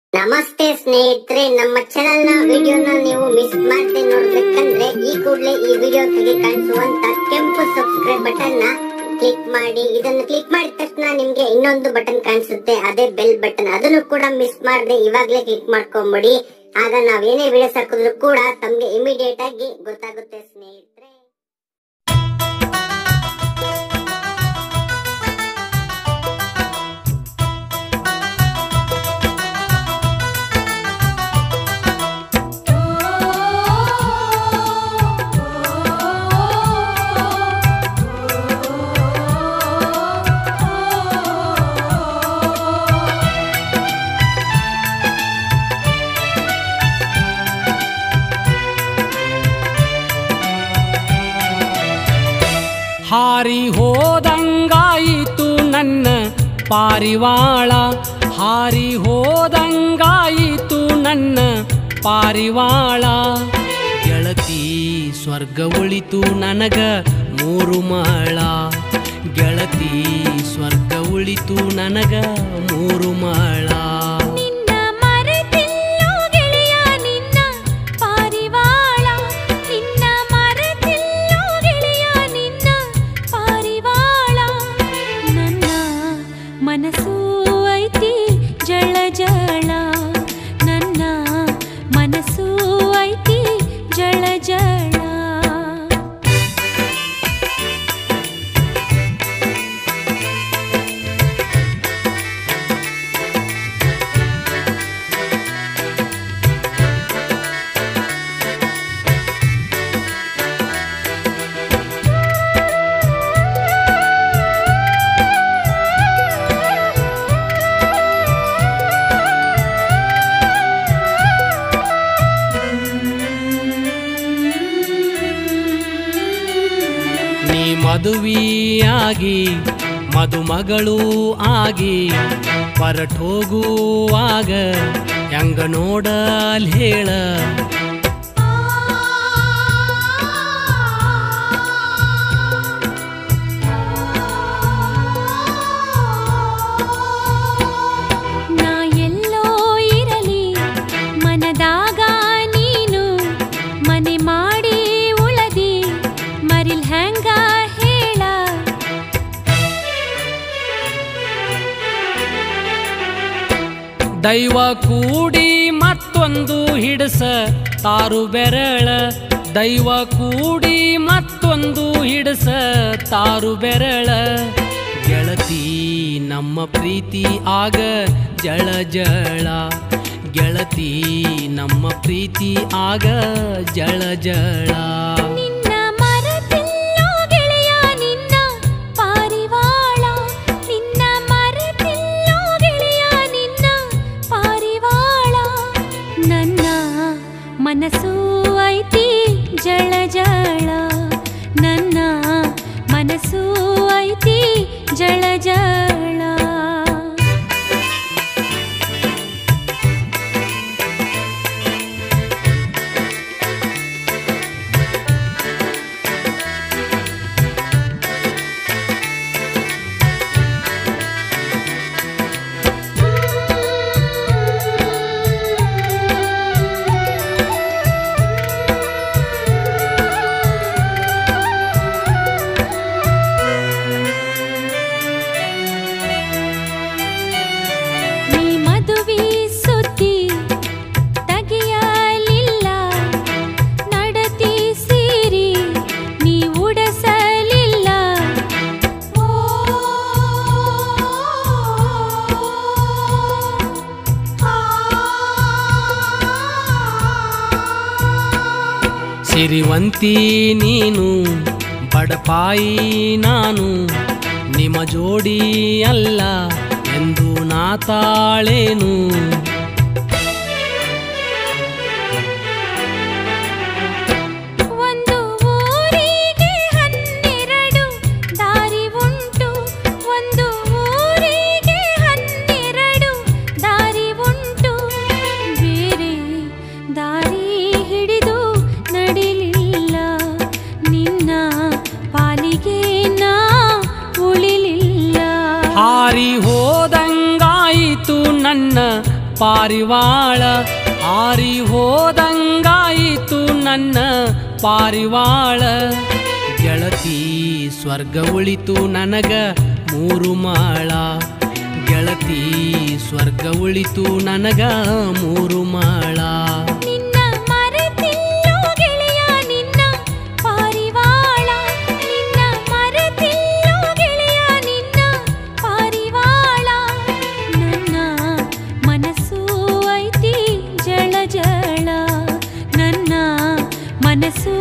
ನಮಸ್ತೆ ಸ್ನೇಹಿತರೆ ನಮ್ಮ ಚಾನೆಲ್ ನ ವಿಡಿಯೋನ ನೀವು ಮಿಸ್ ಮಾಡದೆ ನೋಡ್ಬೇಕಂದ್ರೆ ಈ ಕೂಡಲೇ ಈ ವಿಡಿಯೋ ಕೆಳಗೆ ಕಾಣಿಸುವಂತ ಕೆಂಪು ಸಬ್ಸ್ಕ್ರೈಬ್ ಬಟನ್ ನ ಕ್ಲಿಕ್ ಮಾಡಿ ಇದನ್ನು ಕ್ಲಿಕ್ ಮಾಡಿದ ತಕ್ಷಣ ನಿಮ್ಗೆ ಇನ್ನೊಂದು ಬಟನ್ ಕಾಣಿಸುತ್ತೆ ಅದೇ ಬೆಲ್ ಬಟನ್ ಅದನ್ನು ಕೂಡ ಮಿಸ್ ಮಾಡದೆ ಇವಾಗ್ಲೇ ಕ್ಲಿಕ್ ಮಾಡ್ಕೊಂಬಿಡಿ ಆಗ ನಾವ್ ಏನೇ ವಿಡಿಯೋಸ್ ಹಾಕಿದ್ರು ಕೂಡ ತಮ್ಗೆ ಇಮಿಡಿಯೇಟ್ ಆಗಿ ಗೊತ್ತಾಗುತ್ತೆ ಸ್ನೇಹಿತರೆ ಹಾರಿ ಹೋದಂಗಾಯಿತು ನನ್ನ ಪಾರಿವಾಳ ಹಾರಿ ಹೋದಂಗಾಯಿತು ನನ್ನ ಪಾರಿವಾಳ ಗೆಳತಿ ಸ್ವರ್ಗ ಉಳಿತು ನನಗ ಮೂರು ಮಾಳ ಗೆಳತಿ ಸ್ವರ್ಗ ಉಳಿತು ನನಗ ಮೂರು ಮಾಳ ನಿನ್ನ ಮರೆತಿಲ್ಲೋ ಗೆಳೆಯ ನಿನ್ನ ಪಾರಿವಾಳ ನಿನ್ನ ಮರೆತಿಲ್ಲೋ ಗೆಳೆಯ ನಿನ್ನ ಪಾರಿವಾಳ ನನ್ನ ಮನಸ್ಸು ಐತಿ ಜಳ ಜಳ ನನ್ನ ಮನಸ್ಸು ಐತಿ ಜಳ ಜಳ ನೀ ಮದುವೆಯಾಗಿ ಮದುಮಗಳು ಆಗಿ ಹೊರಟೋಗುವಾಗ ಹೆಂಗ ನೋಡಲ್ ಹೇಳ ನಾ ಎಲ್ಲೋ ಇರಲಿ ಮನದಾಗ ನೀನು ಮನೆ ಮಾಡಿ ಉಳದಿ ಮರಿಲ್ ಹ್ಯಾಂಗ ಹೇಳ ದೈವ ಕೂಡಿ ಮತ್ತೊಂದು ಹಿಡಸ ತಾರು ಬೆರಳ ದೈವ ಕೂಡಿ ಮತ್ತೊಂದು ಹಿಡಸ ತಾರು ಬೆರಳ ಗೆಳತಿ ನಮ್ಮ ಪ್ರೀತಿ ಆಗ ಜಳ ಜಳ ಗೆಳತಿ ನಮ್ಮ ಪ್ರೀತಿ ಆಗ ಜಳ ಜಳ ನಿನ್ನ ಮರೆತಿಲ್ಲೋ ಗೆಳೆಯ ನಿನ್ನ ಪಾರಿವಾಳ ನಿನ್ನ ಮರೆತಿಲ್ಲೋ ಗೆಳೆಯ ನಿನ್ನ ಪಾರಿವಾಳ ನನ್ನ ಮನಸ್ಸು ಐತಿ ಜಳ ಜಳ ನನ್ನ ಮನಸ್ಸು ಐತಿ ಜಳ ಜಳ ನೀ ಮದುವೆ ಸುದ್ದಿ ತೆಗೆಯಲಿಲ್ಲ ನಡತಿ ಸೀರಿ ನೀ ಉಡಸಲಿಲ್ಲ ಸಿರಿವಂತಿ ನೀನು ಬಡಪಾಯಿ ನಾನು ನಿಮ್ಮ ಜೋಡಿ ಅಲ್ಲ ಎಂದು ನಾ ತಾಳೇನು ಒಂದು ಊರಿಗೆ ಹನ್ನೆರಡು ದಾರಿ ಉಂಟು ಒಂದು ಊರಿಗೆ ಹನ್ನೆರಡು ದಾರಿ ಉಂಟು ಬೇರೆ ದಾರಿ ಹಿಡಿದು ನಡಿಲಿಲ್ಲ ನಿನ್ನ ಪಾಲಿಗೆ ನಾ ಉಳಿಲಿಲ್ಲ ಹಾರಿ ಹೋದಂಗಾಯಿತು ನನ್ನ ಪಾರಿವಾಳ ಹಾರಿ ಹೋದಂಗಾಯಿತು ನನ್ನ ಪಾರಿವಾಳ ಗೆಳತಿ ಸ್ವರ್ಗ ಉಳಿತು ನನಗ ಮೂರು ಮಾಳ ಗೆಳತಿ ಸ್ವರ್ಗ ಉಳಿತು ನನಗ ಮೂರು ಮಾಳ ನಿನ್ನ ಮರೆತಿಲ್ಲೋ ಗೆಳೆಯ ನಿನ್ನ ಪಾರಿವಾಳ ನಿನ್ನ ಮರೆತಿಲ್ಲೋ ಗೆಳೆಯ ನಿನ್ನ ಪಾರಿವಾಳ ನನ್ನ ಮನಸ್ಸು ಐತಿ ಜಳ ಜಳ ನನ್ನ ಮನಸ್ಸು